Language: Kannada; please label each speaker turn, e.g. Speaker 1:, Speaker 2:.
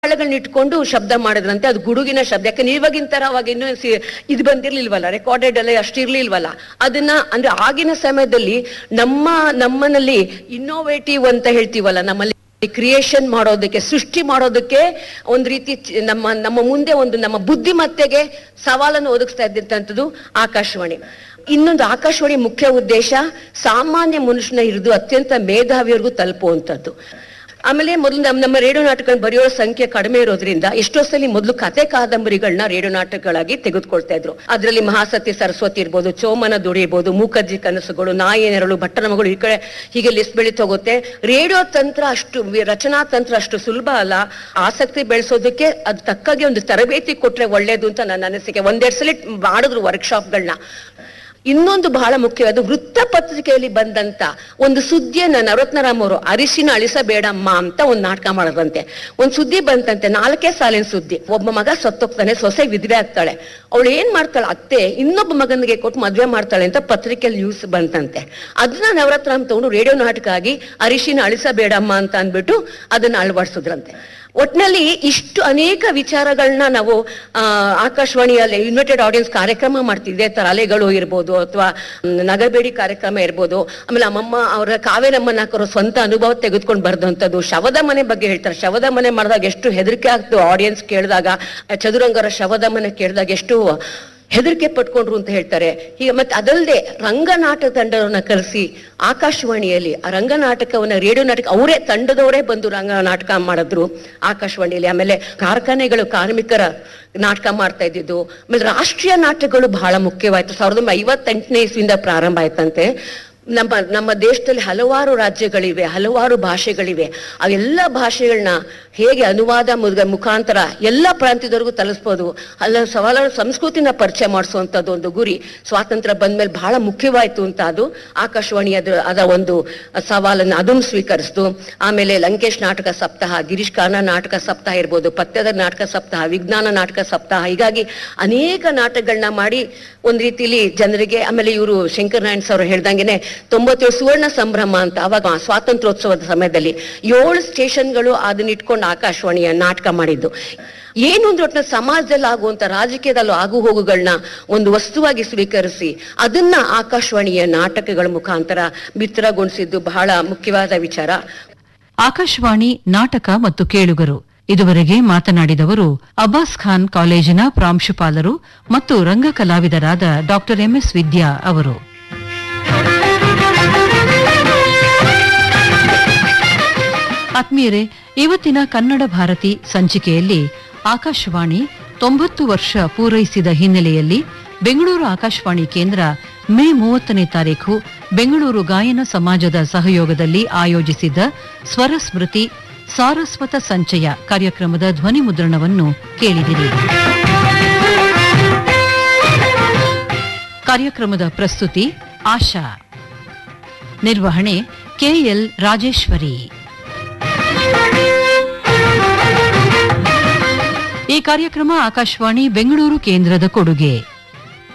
Speaker 1: ತಾಳಗಳನ್ನ ಇಟ್ಕೊಂಡು ಶಬ್ದ ಮಾಡಿದ್ರಂತೆ ಅದು ಗುಡುಗಿನ ಶಬ್ದ ಯಾಕಂದ್ರೆ ಇವಾಗಿನ ತರ ಅವಾಗ ಇನ್ನೂ ಸಿ- ಇದು ಬಂದಿರ್ಲಿಲ್ವಲ್ಲ ರೆಕಾರ್ಡೆಡ್ ಎಲ್ಲ ಅಷ್ಟು ಇರ್ಲಿಲ್ವಲ್ಲ ಅದನ್ನ ಅಂದ್ರೆ ಆಗಿನ ಸಮಯದಲ್ಲಿ ನಮ್ಮ ನಮ್ಮನಲ್ಲಿ ಇನ್ನೋವೇಟಿವ್ ಅಂತ ಹೇಳ್ತೀವಲ್ಲ ನಮ್ಮಲ್ಲಿ ಕ್ರಿಯೇಷನ್ ಮಾಡೋದಕ್ಕೆ ಸೃಷ್ಟಿ ಮಾಡೋದಕ್ಕೆ ಒಂದ್ ರೀತಿ ಚ- ನಮ್ಮ ನಮ್ಮ ಮುಂದೆ ಒಂದು ನಮ್ಮ ಬುದ್ಧಿಮತ್ತೆಗೆ ಸವಾಲನ್ನು ಒದಗಿಸ್ತಾ ಇದ್ದಂಥದ್ದು ಆಕಾಶವಾಣಿ ಇನ್ನೊಂದು ಆಕಾಶವಾಣಿ ಮುಖ್ಯ ಉದ್ದೇಶ ಸಾಮಾನ್ಯ ಮನುಷ್ಯನ ಹಿಡಿದು ಅತ್ಯಂತ ಮೇಧಾವಿಯವರೆಗೂ ತಲುಪುವಂಥದ್ದು ಆಮೇಲೆ ಮೊದಲು ನಮ್ಮ ನಮ್ಮ ರೇಡಿಯೋ ನಾಟಕ ಬರೆಯೋ ಸಂಖ್ಯೆ ಕಡಿಮೆ ಇರೋದ್ರಿಂದ ಎಷ್ಟೋ ಸಲ ಮೊದಲು ಕತೆ ಕಾದಂಬರಿಗಳನ್ನ ರೇಡಿಯೋ ನಾಟಕಗಳಾಗಿ ತೆಗೆದುಕೊಳ್ತಾ ಇದ್ರು ಅದರಲ್ಲಿ ಮಹಾಸತಿ ಸರಸ್ವತಿ ಇರ್ಬೋದು ಚೋಮನ ದುಡಿ ಇರ್ಬೋದು ಮೂಕಜ್ಜಿ ಕನಸುಗಳು ನಾಯಿ ನೆರಳು ಭಟ್ಟನ ಮಗಳು ಈ ಕಡೆ ಹೀಗೆ ಲಿಸ್ಟ್ ಬೆಳೀತಾ ಹೋಗುತ್ತೆ ರೇಡಿಯೋ ತಂತ್ರ ಅಷ್ಟು ವಿ- ರಚನಾ ತಂತ್ರ ಅಷ್ಟು ಸುಲಭ ಅಲ್ಲ ಆಸಕ್ತಿ ಬೆಳೆಸೋದಕ್ಕೆ ಅದು ತಕ್ಕಾಗಿ ಒಂದು ತರಬೇತಿ ಕೊಟ್ರೆ ಒಳ್ಳೇದು ಅಂತ ನನ್ನ ಅನಿಸಿಕೆ ಒಂದೆರಡು ಸಲ ಮಾಡಿದ್ರು ವರ್ಕ್ಶಾಪ್ಗಳನ್ನ ಇನ್ನೊಂದು ಬಹಳ ಮುಖ್ಯವಾದ ವೃತ್ತಪತ್ರಿಕೆಯಲ್ಲಿ ಬಂದಂತ ಒಂದು ಸುದ್ದಿಯನ್ನ ನವರತ್ನರಾಮ್ ಅವರು ಅರಿಶಿನ ಅಳಿಸಬೇಡಮ್ಮ ಅಂತ ಒಂದು ನಾಟಕ ಮಾಡೋದಂತೆ ಒಂದು ಸುದ್ದಿ ಬಂತಂತೆ ನಾಲ್ಕೇ ಸಾಲಿನ ಸುದ್ದಿ ಒಬ್ಬ ಮಗ ಸತ್ತೋಗ್ತಾನೆ ಸೊಸೆ ವಿಧವೆ ಆಗ್ತಾಳೆ ಅವಳು ಏನ್ ಮಾಡ್ತಾಳೆ ಅತ್ತೆ ಇನ್ನೊಬ್ಬ ಮಗನಿಗೆ ಕೊಟ್ಟು ಮದ್ವೆ ಮಾಡ್ತಾಳೆ ಅಂತ ಪತ್ರಿಕೆಯಲ್ಲಿ ನ್ಯೂಸ್ ಬಂತಂತೆ ಅದನ್ನ ನವರತ್ನರಾಮ್ ತಗೊಂಡು ರೇಡಿಯೋ ನಾಟಕ ಆಗಿ ಅರಿಶಿನ ಅಳಿಸಬೇಡಮ್ಮ ಅಂತ ಅಂದ್ಬಿಟ್ಟು ಅದನ್ನ ಅಳವಡಿಸಿದ್ರಂತೆ ಒಟ್ನಲ್ಲಿ ಇಷ್ಟು ಅನೇಕ ವಿಚಾರಗಳನ್ನ ನಾವು ಆ, ಆಕಾಶವಾಣಿಯಲ್ಲಿ ಯುನೈಟೆಡ್ ಆಡಿಯನ್ಸ್ ಕಾರ್ಯಕ್ರಮ ಮಾಡ್ತಿದ್ದೆ ತರ ಅಲೆಗಳು ಇರ್ಬೋದು ಅಥವಾ ನಗಬೇಡಿ ಕಾರ್ಯಕ್ರಮ ಇರ್ಬೋದು ಆಮೇಲೆ ಅಮ್ಮಮ್ಮ ಅವರ ಕಾವೇರಮ್ಮನ ಹಾಕೋರು ಸ್ವಂತ ಅನುಭವ ತೆಗೆದುಕೊಂಡು ಬರ್ದಂಥದ್ದು ಶವದ ಮನೆ ಬಗ್ಗೆ ಹೇಳ್ತಾರೆ ಶವದ ಮನೆ ಮಾಡಿದಾಗ ಎಷ್ಟು ಹೆದರಿಕೆ ಆಗ್ತು ಆಡಿಯನ್ಸ್ ಕೇಳಿದಾಗ ಚದುರಂಗರ ಶವದ ಮನೆ ಕೇಳಿದಾಗ ಎಷ್ಟು ಹೆದರಿಕೆ ಪಟ್ಕೊಂಡ್ರು ಅಂತ ಹೇಳ್ತಾರೆ ಹೀಗೆ ಮತ್ತೆ ಅದಲ್ಲದೆ ರಂಗನಾಟಕ ತಂಡವನ್ನ ಕರೆಸಿ ಆಕಾಶವಾಣಿಯಲ್ಲಿ ಆ ರಂಗನಾಟಕವನ್ನ ರೇಡಿಯೋ ನಾಟಕ ಅವರೇ ತಂಡದವರೇ ಬಂದು ರಂಗ ನಾಟಕ ಮಾಡಿದ್ರು ಆಕಾಶವಾಣಿಯಲ್ಲಿ ಆಮೇಲೆ ಕಾರ್ಖಾನೆಗಳು ಕಾರ್ಮಿಕರ ನಾಟಕ ಮಾಡ್ತಾ ಇದ್ದಿದ್ದು ಆಮೇಲೆ ರಾಷ್ಟ್ರೀಯ ನಾಟಕಗಳು ಬಹಳ ಮುಖ್ಯವಾಯ್ತು ಸಾವಿರದ ಒಂಬೈನೂರ ಐವತ್ತೆಂಟನೇ ಇಸ್ವಿಯಿಂದ ಪ್ರಾರಂಭ ಆಯ್ತಂತೆ ನಮ್ಮ ನಮ್ಮ ದೇಶದಲ್ಲಿ ಹಲವಾರು ರಾಜ್ಯಗಳಿವೆ ಹಲವಾರು ಭಾಷೆಗಳಿವೆ ಆ ಎಲ್ಲ ಭಾಷೆಗಳನ್ನ ಹೇಗೆ ಅನುವಾದ ಮುಗ- ಮುಖಾಂತರ ಎಲ್ಲ ಪ್ರಾಂತ್ಯದವರೆಗೂ ತಲುಸ್ಬೋದು ಅಲ್ಲ ಸವಾಲಾರು ಸಂಸ್ಕೃತಿನ ಪರಿಚಯ ಮಾಡಿಸುವಂಥದ್ದು ಒಂದು ಗುರಿ ಸ್ವಾತಂತ್ರ್ಯ ಬಂದ್ಮೇಲೆ ಬಹಳ ಮುಖ್ಯವಾಯ್ತು ಅಂತ ಅದು ಆಕಾಶವಾಣಿ ಅದ ಅದ ಒಂದು ಸವಾಲನ್ನು ಅದನ್ನು ಸ್ವೀಕರಿಸ್ತು ಆಮೇಲೆ ಲಂಕೇಶ್ ನಾಟಕ ಸಪ್ತಾಹ ಗಿರೀಶ್ ಕಾರ್ನ ನಾಟಕ ಸಪ್ತಾಹ ಇರ್ಬೋದು ಪತ್ಯದ ನಾಟಕ ಸಪ್ತಾಹ ವಿಜ್ಞಾನ ನಾಟಕ ಸಪ್ತಾಹ ಹೀಗಾಗಿ ಅನೇಕ ನಾಟಕಗಳನ್ನ ಮಾಡಿ ಒಂದ್ ರೀತಿಲಿ ಜನರಿಗೆ ಆಮೇಲೆ ಇವರು ಶಂಕರ್ ನಾರಾಯಣ್ ಅವರು ಹೇಳ್ದಂಗೆನೆ ತೊಂಬತ್ತೇಳು ಸುವರ್ಣ ಸಂಭ್ರಮ ಅಂತ ಅವಾಗ ಸ್ವಾತಂತ್ರ್ಯೋತ್ಸವದ ಸಮಯದಲ್ಲಿ ಏಳು ಸ್ಟೇಷನ್ಗಳು ಅದನ್ನ ಇಟ್ಕೊಂಡು ಆಕಾಶವಾಣಿಯ ನಾಟಕ ಮಾಡಿದ್ದು ಏನು ಅಂದ್ರೆ ಒಟ್ಟಿನ ಸಮಾಜದಲ್ಲಿ ಆಗುವಂತ ರಾಜಕೀಯದಲ್ಲೂ ಆಗು ಹೋಗುಗಳನ್ನ ಒಂದು ವಸ್ತುವಾಗಿ ಸ್ವೀಕರಿಸಿ ಅದನ್ನ ಆಕಾಶವಾಣಿಯ ನಾಟಕಗಳ ಮುಖಾಂತರ ಬಿತ್ತರಗೊಳಿಸಿದ್ದು ಬಹಳ ಮುಖ್ಯವಾದ ವಿಚಾರ
Speaker 2: ಆಕಾಶವಾಣಿ ನಾಟಕ ಮತ್ತು ಕೇಳುಗರು ಇದುವರೆಗೆ ಮಾತನಾಡಿದವರು ಅಬ್ಬಾಸ್ ಖಾನ್ ಕಾಲೇಜಿನ ಪ್ರಾಂಶುಪಾಲರು ಮತ್ತು ರಂಗ ಕಲಾವಿದರಾದ ಡಾ ಎಂಎಸ್ ವಿದ್ಯಾ ಅವರು ಆತ್ಮೀಯರೇ ಇವತ್ತಿನ ಕನ್ನಡ ಭಾರತಿ ಸಂಚಿಕೆಯಲ್ಲಿ ಆಕಾಶವಾಣಿ ತೊಂಬತ್ತು ವರ್ಷ ಪೂರೈಸಿದ ಹಿನ್ನೆಲೆಯಲ್ಲಿ ಬೆಂಗಳೂರು ಆಕಾಶವಾಣಿ ಕೇಂದ್ರ ಮೇ ಮೂವತ್ತನೇ ತಾರೀಖು ಬೆಂಗಳೂರು ಗಾಯನ ಸಮಾಜದ ಸಹಯೋಗದಲ್ಲಿ ಆಯೋಜಿಸಿದ್ದ ಸ್ವರ ಸ್ಮೃತಿ ಸಾರಸ್ವತ ಸಂಚಯ ಕಾರ್ಯಕ್ರಮದ ಧ್ವನಿ ಮುದ್ರಣವನ್ನು ಕೇಳಿದಿರಿ ಕಾರ್ಯಕ್ರಮದ ಪ್ರಸ್ತುತಿ ಆಶಾ ನಿರ್ವಹಣೆ ಕೆಎಲ್ ರಾಜೇಶ್ವರಿ ಈ ಕಾರ್ಯಕ್ರಮ ಆಕಾಶವಾಣಿ ಬೆಂಗಳೂರು ಕೇಂದ್ರದ ಕೊಡುಗೆ